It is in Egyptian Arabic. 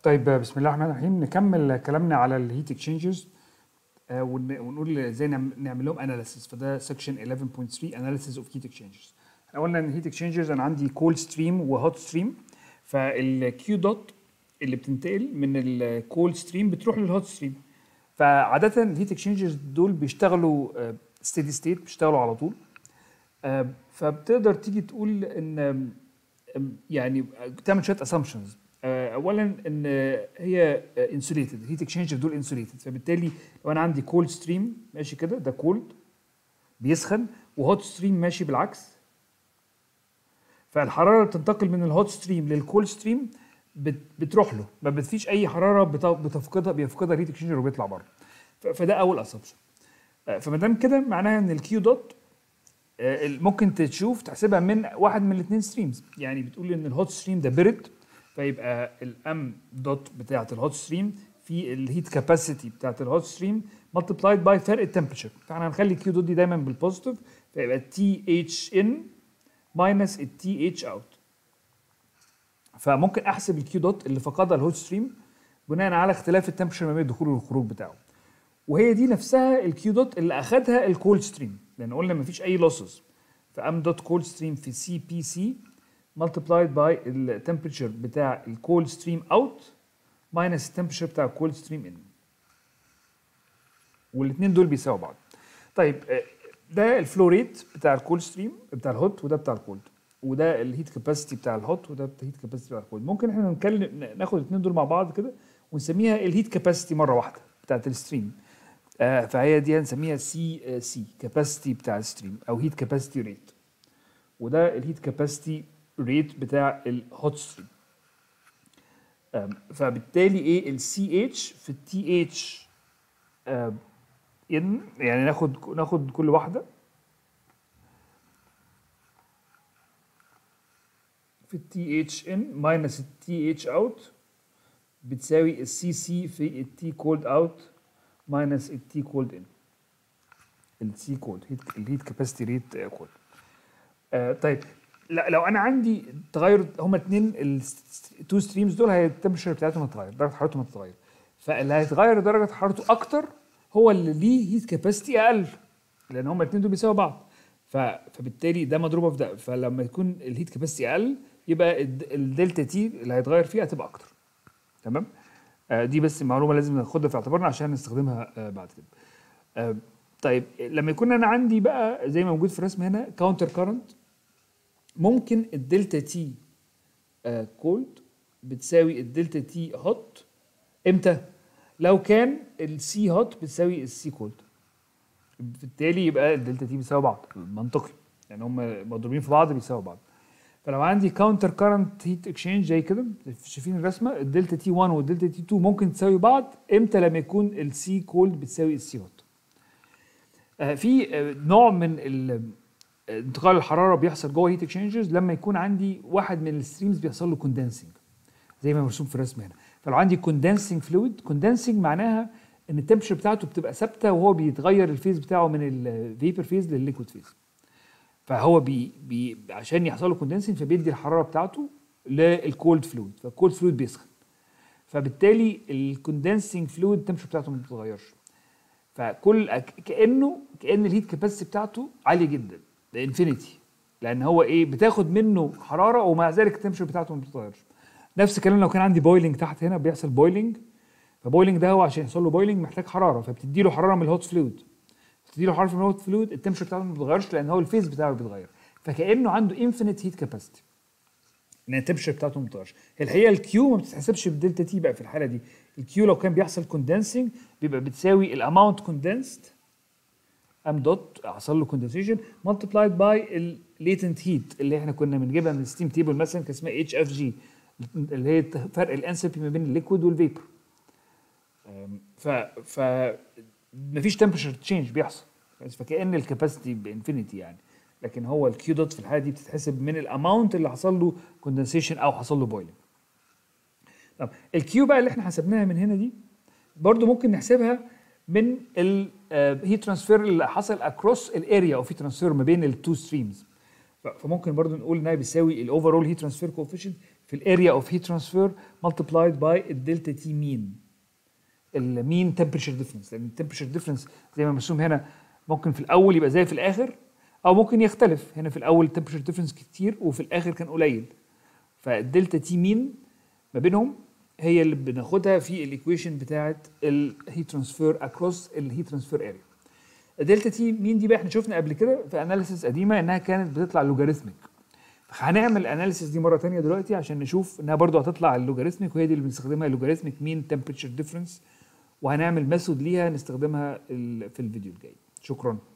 طيب بسم الله الرحمن الرحيم نكمل كلامنا على الهيت اكسشينجرز ونقول ازاي نعم- نعمل لهم اناليسيس فده سكشن 11.3 اناليسيس اوف هيت اكسشينجرز احنا قلنا ان الهيت اكسشينجرز انا عندي كول ستريم وهوت ستريم فالكيو دوت اللي بتنتقل من الكول ستريم بتروح للهوت ستريم فعاده الهيت اكسشينجرز دول بيشتغلوا ستيدي ستيت بيشتغلوا على طول آه، فبتقدر تيجي تقول ان آم، آم، يعني تعمل شويه اسامبشنز اولا ان هي انسوليتد الهيت اكسشينجر دول انسوليتد فبالتالي لو انا عندي كولد ستريم ماشي كده ده كولد بيسخن وهوت ستريم ماشي بالعكس فالحراره اللي بتنتقل من الهوت ستريم للكول ستريم بت- بتروح له ما بتفيش اي حراره بت- بتفقدها بيفقدها الهيت اكسشينجر وبيطلع بره ف- فده اول اسامبشن فما دام كده معناها ان الكيو دوت آه، ممكن تشوف تحسبها من واحد من الاثنين ستريمز يعني بتقول ان الهوت ستريم ده بيرد فيبقى الام دوت بتاعه الهوت ستريم في الهيت كاباسيتي بتاعه الهوت ستريم ملتبلايد باي فرق التمبريتشر فاحنا هنخلي الكيو دوت دي دايما بالبوزيتيف فيبقى تي اتش ان ماينس التي اتش اوت فممكن احسب الكيو دوت اللي فقدها الهوت ستريم بناء على اختلاف التمبريتشر ما بين الدخول والخروج بتاعه وهي دي نفسها الكيو دوت اللي اخدها الكول ستريم لان قلنا مفيش اي لوسز فام دوت كول ستريم في سي بي سي ملتبلايد باي التمبريتشر بتاع الكول ستريم اوت ماينس التمبريتشر بتاع الكول ستريم ان والاثنين دول بيساووا بعض طيب آه، ده الفلو ريت بتاع الكول ستريم بتاع الهوت وده بتاع الكولد وده الهيت كاباسيتي بتاع الهوت وده الهيت كاباسيتي بتاع الكولد ممكن احنا نتكلم ناخد الاثنين دول مع بعض كده ونسميها الهيت كاباسيتي مره واحده بتاعت الستريم آه، فهي دي هنسميها سي سي كاباسيتي بتاع الستريم او هيت كاباسيتي ريت وده الهيت كاباسيتي ريت بتاع الهوت ستريم آم، فبالتالي ايه السي اتش في التي اتش ان يعني ناخد ناخد كل واحده في التي اتش ان ماينس التي اتش اوت بتساوي السي سي في التي كولد اوت ماينس التي كولد ان السي كولد الهيت كاباسيتي ريت كولد آه طيب لا لو انا عندي تغير هما اتنين التو ستريمز دول هي التمبرشر بتاعتهم هتتغير درجه حرارتهم هتتغير فاللي هيتغير درجه حرارته اكتر هو اللي ليه هيت كاباسيتي اقل لان هما الاتنين دول بيساووا بعض ف... فبالتالي ده مضروبه في ده فلما يكون الهيت كاباسيتي اقل يبقى الد- الدلتا تي اللي هيتغير فيها هتبقى اكتر تمام آه دي بس معلومه لازم ناخدها في اعتبارنا عشان نستخدمها آه بعد كده آه طيب لما يكون انا عندي بقى زي ما موجود في الرسم هنا كاونتر كارنت ممكن الدلتا تي كولد بتساوي الدلتا تي هوت امتى؟ لو كان السي هوت بتساوي السي كولد بالتالي يبقى الدلتا تي بيساوي بعض منطقي يعني هم مضروبين في بعض بيساووا بعض فلو عندي كاونتر كارنت هيت اكسشينج زي كده شايفين الرسمه الدلتا تي 1 والدلتا تي 2 ممكن تساوي بعض امتى لما يكون السي كولد بتساوي السي هوت آه، في آه، نوع من ال- انتقال الحراره بيحصل جوه هيت اكسشينجرز لما يكون عندي واحد من الستريمز بيحصل له كوندنسنج زي ما مرسوم في الرسم هنا فلو عندي كوندنسنج فلويد كوندنسنج معناها ان التمبشر بتاعته بتبقى ثابته وهو بيتغير الفيز بتاعه من الفيبر فيز للليكويد فيز فهو بي بي عشان يحصل له كوندنسنج فبيدي الحراره بتاعته للكولد فلويد فالكولد فلويد بيسخن فبالتالي الكوندنسنج فلويد التمبشر بتاعته ما بتتغيرش فكل أك- كانه كان الهيت كاباسيتي بتاعته عاليه جدا لانفينيتي لان هو ايه بتاخد منه حراره ومع ذلك التمبشر بتاعته ما بتتغيرش نفس الكلام لو كان عندي بويلنج تحت هنا بيحصل بويلنج فبويلنج ده هو عشان يحصل له بويلنج محتاج حراره فبتدي له حراره من الهوت فلويد بتدي له حراره من الهوت فلويد التمبشر بتاعته ما بيتغيرش لان هو الفيز بتاعه بيتغير فكانه عنده انفينيت هيت كاباسيتي ان التمبشر بتاعته ما بتتغيرش هي الحقيقه الكيو ما بتتحسبش بالدلتا تي بقى في الحاله دي الكيو لو كان بيحصل كوندنسنج بيبقى بتساوي الاماونت كوندنسد ام دوت حصل له كوندنسيشن ملتبلايد باي الليتنت هيت اللي احنا كنا بنجيبها من الستيم تيبل مثلا كان اسمها اتش اف جي اللي هي فرق الانسبي ما بين الليكويد والفيبر ف ف مفيش تمبرشر تشينج بيحصل بس فكأن الكاباسيتي بانفينيتي يعني لكن هو الكيو دوت في الحاله دي بتتحسب من الاماونت اللي حصل له كوندنسيشن او حصل له بويلنج طب الكيو بقى اللي احنا حسبناها من هنا دي برضو ممكن نحسبها من الهيت ترانسفير اللي حصل اكروس الاريا او في ترانسفير ما بين التو ستريمز فممكن برضو نقول انها بيساوي الاوفرول هيت ترانسفير كوفيشنت في الاريا اوف هيت ترانسفير ملتبلايد باي الدلتا تي مين المين تمبريتشر ديفرنس لان التمبريتشر ديفرنس زي ما مرسوم هنا ممكن في الاول يبقى زي في الاخر او ممكن يختلف هنا في الاول التمبريتشر ديفرنس كتير وفي الاخر كان قليل فالدلتا تي مين ما بينهم هي اللي بناخدها في الايكويشن بتاعه الهيت ترانسفير اكروس الهيت ترانسفير اريا الدلتا تي مين دي بقى احنا شفنا قبل كده في اناليسيس قديمه انها كانت بتطلع لوجاريثميك هنعمل الاناليسيس دي مره تانية دلوقتي عشان نشوف انها برضو هتطلع اللوجاريثميك وهي دي اللي بنستخدمها اللوجاريثميك مين تمبريتشر ديفرنس وهنعمل ميثود ليها نستخدمها ال- في الفيديو الجاي شكرا